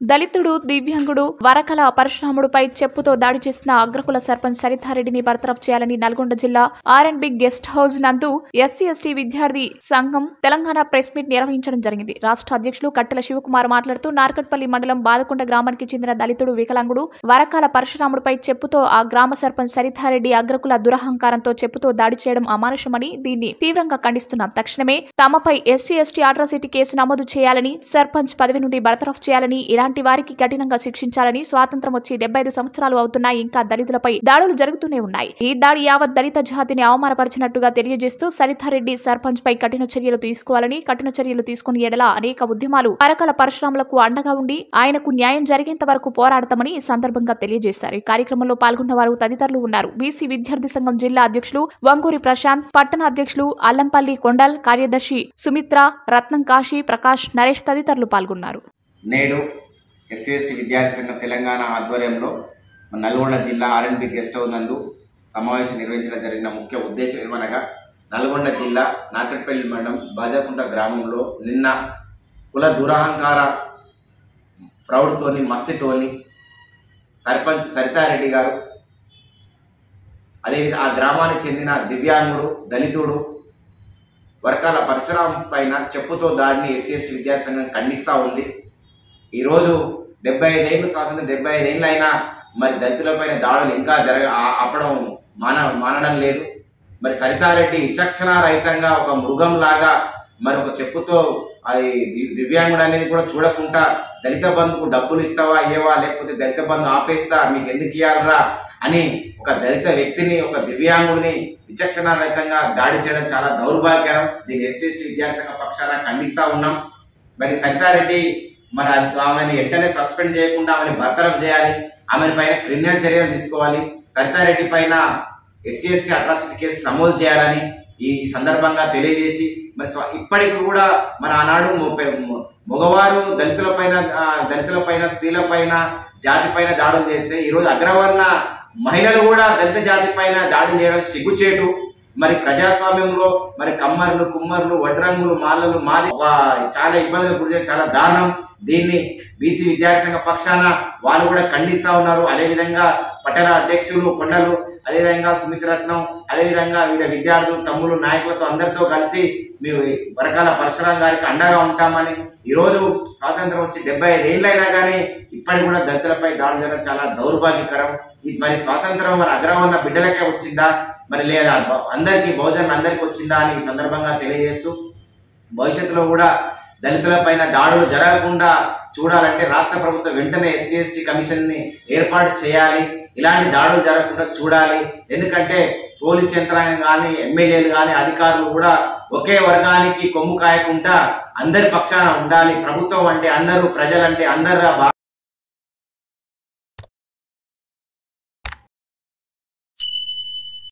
దళితుడు దివ్యాంగుడు వరకల పరశురాముడుపై చెప్పుతో దాడి చేసిన అగ్రకుల సర్పంచ్ సరితారెడ్డిని బర్తరఫ్ చేయాలని నల్గొండ జిల్లా R and B guest house నందు ఎస్సీ ఎస్టీ విద్యార్థి సంఘం తెలంగాణ ప్రెస్ మీట్ నిర్వహించడం జరిగింది రాష్ట్ర అధ్యక్షులు కట్టెల శివకుమార్ మాట్లాడుతూ నార్కట్పల్లి మండలం బాదకొండ గ్రామానికి చెందిన దళితుడు వికలాంగుడు వరకాల పరశురాముడిపై చెప్పుతో ఆ గ్రామ సర్పంచ్ సరితారెడ్డి అగ్రకుల దురహంకారంతో చెప్పుతో దాడి చేయడం అమానుషమని దీన్ని తీవ్రంగా ఖండిస్తున్నాం తక్షణమే తమపై ఎస్సీ ఎస్టీ అట్రాసిటీ కేసు నమోదు చేయాలని సర్పంచ్ పదవి నుండి బర్తరఫ్ చేయాలని ఇలాంటి వారికి కఠినంగా శిక్షించాలని స్వాతంత్రం వచ్చి డెబ్బై ఐదు సంవత్సరాలు అవుతున్నా ఇంకా దళితులపై దాడులు జరుగుతూనే ఉన్నాయి ఈ దాడి యావత్ దళిత జాతిని అవమానపరిచినట్టుగా తెలియజేస్తూ సరితారెడ్డి సర్పంచ్ పై కఠిన చర్యలు తీసుకోవాలని కఠిన చర్యలు తీసుకుని ఎడల అనేక ఉద్యమాలు పరకల పరశురాములకు అండగా ఉండి ఆయనకు న్యాయం జరిగేంత వరకు పోరాడతామని ఈ సందర్భంగా తెలియజేశారు ఈ కార్యక్రమంలో పాల్గొన్న వారు తదితరులు ఉన్నారు బీసీ విద్యార్థి సంఘం జిల్లా అధ్యక్షులు వంగూరి ప్రశాంత్ పట్టణ అధ్యక్షులు అల్లంపల్లి కొండల్ కార్యదర్శి సుమిత్ర రత్నం కాశీ ప్రకాష్ నరేష్ తదితరులు పాల్గొన్నారు నేడు ఎస్సీ ఎస్టీ విద్యార్థి సంఘం తెలంగాణ ఆధ్వర్యంలో మన నల్గొండ జిల్లా ఆర్ఎన్బి గెస్ట్ హౌస్ నందు సమావేశం నిర్వహించడం జరిగిన ముఖ్య ఉద్దేశం ఏమనగా నల్గొండ జిల్లా నార్కట్పల్లి మండలం బాజాకుంట గ్రామంలో నిన్న కుల దురహంకార ఫ్రౌడ్తోని మస్తితోని సర్పంచ్ సరితారెడ్డి గారు అదేవిధంగా ఆ గ్రామానికి చెందిన దివ్యాంగుడు దళితుడు వర్కాల పరశురాం పైన చెప్పుతో దాడిని ఎస్సీ ఎస్టీ విద్యార్థి సంఘం ఖండిస్తూ ఉంది ఈరోజు డెబ్బై ఐదేళ్ళు స్వాతంత్రం డెబ్బై ఐదేళ్ళు అయినా మరి దళితులపైన దాడులు ఇంకా జరగ ఆ- ఆపడం మాన మానడం లేదు మరి సరితారెడ్డి విచక్షణ రహితంగా ఒక మృగం లాగా మరి ఒక చెప్పుతో అది ది- దివ్యాంగుడు అనేది కూడా చూడకుండా దళిత బంధుకు డబ్బులు ఇస్తావా ఇయ్యవా లేకపోతే దళిత బంధు ఆపేస్తా మీకు ఎందుకు ఇవ్వాలరా అని ఒక దళిత వ్యక్తిని ఒక దివ్యాంగుడిని విచక్షణ రహితంగా దాడి చేయడం చాలా దౌర్భాగ్యం దీన్ని ఎస్సీ ఎస్టీ విద్యార్థి సంఘ పక్షాన ఖండిస్తా ఉన్నాం మరి సరితారెడ్డి మరి ఆ- ఆమెను వెంటనే సస్పెండ్ చేయకుండా ఆమెను బర్తరఫ్ చేయాలి ఆమె పైన క్రిమినల్ చర్యలు తీసుకోవాలి సరితారెడ్డి పైన ఎస్సీ ఎస్టీ అట్రాసిటీ కేసు నమోదు చేయాలని ఈ సందర్భంగా తెలియజేసి మరి స్వ- ఇప్పటికి కూడా మన ఆనాడు మొ- మొ- మగవారు దళితుల పైన దళితుల పైన స్త్రీల పైన జాతి పైన దాడులు చేస్తే ఈరోజు అగ్రవర్ణ మహిళలు కూడా దళిత జాతి పైన దాడులు చేయడం సిగ్గుచేటు మరి ప్రజాస్వామ్యంలో మరి కమ్మర్లు కుమ్మర్లు వడ్రంగులు మాలలు మాది ఒక చాలా ఇబ్బందులు గురి చేయడం చాలా దారుణం దీన్ని బీసీ విద్యార్థి సంఘ పక్షాన వాళ్ళు కూడా ఖండిస్తా ఉన్నారు అదేవిధంగా పట్టణ అధ్యక్షులు కొండలు అదేవిధంగా సుమిత్రత్నం అదేవిధంగా వివిధ విద్యార్థులు తమ్ములు నాయకులతో అందరితో కలిసి మేము వరకాల పరశురాం గారికి అండగా ఉంటామని ఈరోజు స్వాతంత్రం వచ్చి డెబ్బై ఐదేళ్ళైనా కానీ ఇప్పటికి కూడా దళితులపై దాడులు చేయడం చాలా దౌర్భాగ్యకరం ఇది మరి స్వాతంత్రం మరి అగ్రవర్ణ బిడ్డలకే వచ్చిందా మరి లేదా బ- అందరికీ బహుజనులు అందరికీ వచ్చిందా అని ఈ సందర్భంగా తెలియజేస్తూ భవిష్యత్తులో కూడా దళితుల పైన దాడులు జరగకుండా చూడాలంటే రాష్ట్ర ప్రభుత్వం వెంటనే ఎస్సీ ఎస్టీ కమిషన్ ని ఏర్పాటు చేయాలి ఇలాంటి దాడులు జరగకుండా చూడాలి ఎందుకంటే పోలీస్ యంత్రాంగం కానీ ఎమ్మెల్యేలు కానీ అధికారులు కూడా ఒకే వర్గానికి కొమ్ము కాయకుండా అందరి పక్షాన ఉండాలి ప్రభుత్వం అంటే అందరూ ప్రజలంటే అందరు